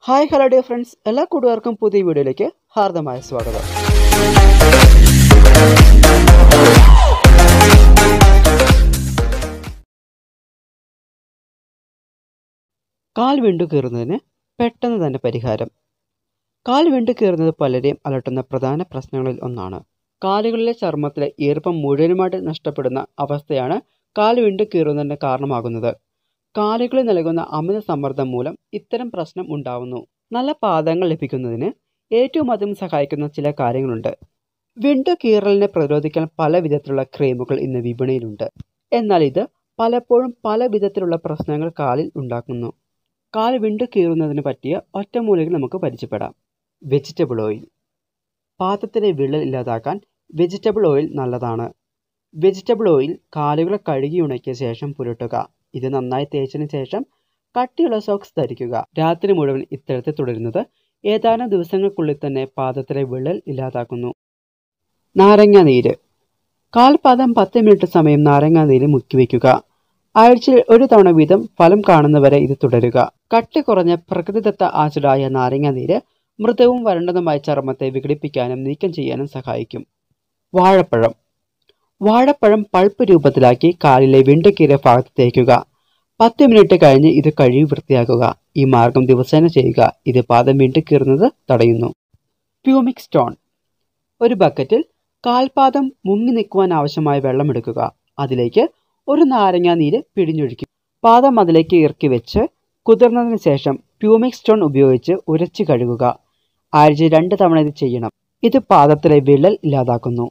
hi hello dear friends എല്ലാ കൂട്ടുകാർക്കും പുതിയ വീഡിയോയിലേക്ക് ഹാർദമായ സ്വാഗതം കാൽ വിണ്ടു കീറുന്നതിന് പെട്ടെന്ന് തന്നെ പരിഹാരം കാൽ വിണ്ടു കീറുന്നത് പലരെയും അലട്ടുന്ന പ്രധാന പ്രശ്നങ്ങളിൽ ഒന്നാണ് കാലുകളിലെ ചർമ്മത്തിലെ ഈർപ്പം മുഴുവനുമായിട്ട് നഷ്ടപ്പെടുന്ന അവസ്ഥയാണ് കാൽ വിണ്ടു കീറുന്നതിന് കാരണമാകുന്നത് കാലുകളിൽ നൽകുന്ന അമിത സമ്മർദ്ദം മൂലം ഇത്തരം പ്രശ്നം ഉണ്ടാവുന്നു നല്ല പാദങ്ങൾ ലഭിക്കുന്നതിന് ഏറ്റവും അധികം സഹായിക്കുന്ന ചില കാര്യങ്ങളുണ്ട് വിണ്ടു കീറലിനെ പ്രതിരോധിക്കാൻ പല വിധത്തിലുള്ള ക്രീമുകൾ ഇന്ന് വിപണിയിലുണ്ട് എന്നാൽ ഇത് പലപ്പോഴും പല വിധത്തിലുള്ള പ്രശ്നങ്ങൾ കാലിൽ ഉണ്ടാക്കുന്നു കാൽ വിണ്ടു കീറുന്നതിന് പറ്റിയ ഒറ്റമൂലികൾ നമുക്ക് പരിചയപ്പെടാം വെജിറ്റബിൾ ഓയിൽ പാദത്തിലെ വിള്ളൽ ഇല്ലാതാക്കാൻ വെജിറ്റബിൾ ഓയിൽ നല്ലതാണ് വെജിറ്റബിൾ ഓയിൽ കാലുകൾ കഴുകി ഉണക്കിയ ശേഷം പുരട്ടുക ഇത് നന്നായി തേച്ചതിന് ശേഷം കട്ടിയുള്ള സോക്സ് ധരിക്കുക രാത്രി മുഴുവൻ ഇത്തരത്തിൽ തുടരുന്നത് ഏതാനും ദിവസങ്ങൾക്കുള്ളിൽ തന്നെ പാദത്തിലെ വിള്ളൽ ഇല്ലാതാക്കുന്നു നാരങ്ങ നീര് കാൽപാദം പത്ത് മിനിറ്റ് സമയം നാരങ്ങ നീര് മുക്കിവെക്കുക ആഴ്ചയിൽ ഒരു തവണ വീതം ഫലം കാണുന്നവരെ ഇത് തുടരുക കട്ടി കുറഞ്ഞ പ്രകൃതിദത്ത ആസിഡായ നാരങ്ങ നീര് മൃദുവും വരണ്ടതുമായ ചർമ്മത്തെ വിഘടിപ്പിക്കാനും നീക്കം ചെയ്യാനും സഹായിക്കും വാഴപ്പഴം വാഴപ്പഴം പൾപ്പ് രൂപത്തിലാക്കി കാലിലെ വിണ്ടുകീറിയ ഭാഗത്ത് തേക്കുക പത്ത് മിനിറ്റ് കഴിഞ്ഞ് ഇത് കഴുകി വൃത്തിയാക്കുക ഈ മാർഗം ദിവസേന ചെയ്യുക ഇത് പാദം വിണ്ടുകീറുന്നത് തടയുന്നു പ്യൂമിക് സ്റ്റോൺ ഒരു ബക്കറ്റിൽ കാൽപാദം മുങ്ങി നിൽക്കുവാൻ ആവശ്യമായ വെള്ളം എടുക്കുക അതിലേക്ക് ഒരു നാരങ്ങ നീര് പിഴിഞ്ഞൊഴിക്കുക പാദം അതിലേക്ക് ഇറക്കി വെച്ച് കുതിർന്നതിന് ശേഷം പ്യൂമിക് സ്റ്റോൺ ഉപയോഗിച്ച് ഉരച്ച് കഴുകുക ആഴ്ച രണ്ട് തവണ ഇത് ചെയ്യണം ഇത് പാദത്തിലെ വിള്ളൽ ഇല്ലാതാക്കുന്നു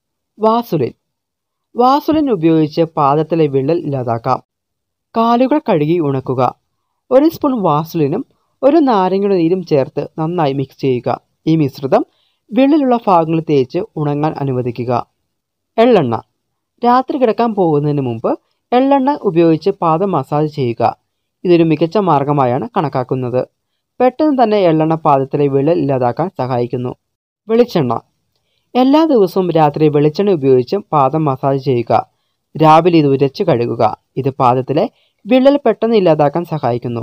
വാസുലിൻ വാസുലിൻ ഉപയോഗിച്ച് പാദത്തിലെ വിള്ളൽ ഇല്ലാതാക്കാം കാലുകൾ കഴുകി ഉണക്കുക ഒരു സ്പൂൺ വാസുലിനും ഒരു നാരങ്ങയുടെ നീരും ചേർത്ത് നന്നായി മിക്സ് ചെയ്യുക ഈ മിശ്രിതം വിള്ളിലുള്ള ഭാഗങ്ങൾ തേച്ച് ഉണങ്ങാൻ അനുവദിക്കുക എള്ളെണ്ണ രാത്രി കിടക്കാൻ പോകുന്നതിന് മുമ്പ് എള്ളെണ്ണ ഉപയോഗിച്ച് പാദം മസാജ് ചെയ്യുക ഇതൊരു മികച്ച മാർഗമായാണ് കണക്കാക്കുന്നത് പെട്ടെന്ന് തന്നെ എള്ളെണ്ണ പാദത്തിലെ വിള്ളൽ ഇല്ലാതാക്കാൻ സഹായിക്കുന്നു വെളിച്ചെണ്ണ എല്ലാ ദിവസവും രാത്രി വെളിച്ചെണ്ണ ഉപയോഗിച്ച് പാദം മസാജ് ചെയ്യുക രാവിലെ ഇത് ഉരച്ച് കഴുകുക ഇത് പാദത്തിലെ വിള്ളൽ പെട്ടെന്ന് ഇല്ലാതാക്കാൻ സഹായിക്കുന്നു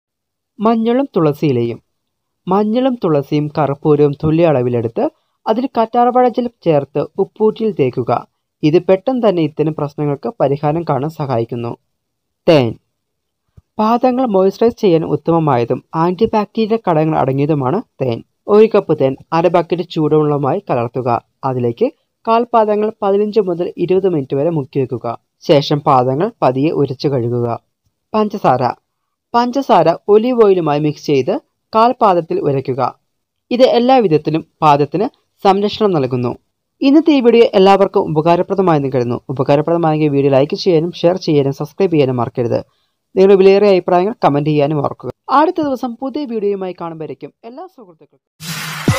മഞ്ഞളും തുളസിയിലയും മഞ്ഞളും തുളസിയും കർപ്പൂരവും തുല്യ അളവിലെടുത്ത് അതിൽ കറ്റാർവാഴച്ചിൽ ചേർത്ത് ഉപ്പൂറ്റിയിൽ തേക്കുക ഇത് പെട്ടെന്ന് തന്നെ ഇത്തരം പ്രശ്നങ്ങൾക്ക് പരിഹാരം കാണാൻ സഹായിക്കുന്നു തേൻ പാദങ്ങൾ മോയ്സ്ചറൈസ് ചെയ്യാൻ ഉത്തമമായതും ആന്റി ബാക്ടീരിയ ഘടകങ്ങൾ അടങ്ങിയതുമാണ് തേൻ ഒരു കപ്പ് തേൻ അര ബക്കറ്റ് ചൂടുവെള്ളവുമായി കലർത്തുക അതിലേക്ക് കാൽപാദങ്ങൾ പതിനഞ്ച് മുതൽ ഇരുപത് മിനിറ്റ് വരെ മുക്കി വെക്കുക ശേഷം പാദങ്ങൾ പതിയെ ഉരച്ചു കഴുകുക പഞ്ചസാര പഞ്ചസാര ഒലീവ് ഓയിലുമായി മിക്സ് ചെയ്ത് കാൽപാദത്തിൽ ഉരയ്ക്കുക ഇത് എല്ലാ വിധത്തിലും പാദത്തിന് സംരക്ഷണം നൽകുന്നു ഇന്നത്തെ ഈ വീഡിയോ എല്ലാവർക്കും ഉപകാരപ്രദമായെന്ന് കരുതുന്നു ഉപകാരപ്രദമായെങ്കിൽ വീഡിയോ ലൈക്ക് ചെയ്യാനും ഷെയർ ചെയ്യാനും സബ്സ്ക്രൈബ് ചെയ്യാനും മറക്കരുത് നിങ്ങളുടെ വിലയേറിയ അഭിപ്രായങ്ങൾ കമൻറ്റ് ചെയ്യാനും ഓർക്കുക അടുത്ത ദിവസം പുതിയ വീഡിയോയുമായി കാണുമ്പോഴേക്കും എല്ലാ സുഹൃത്തുക്കൾക്കും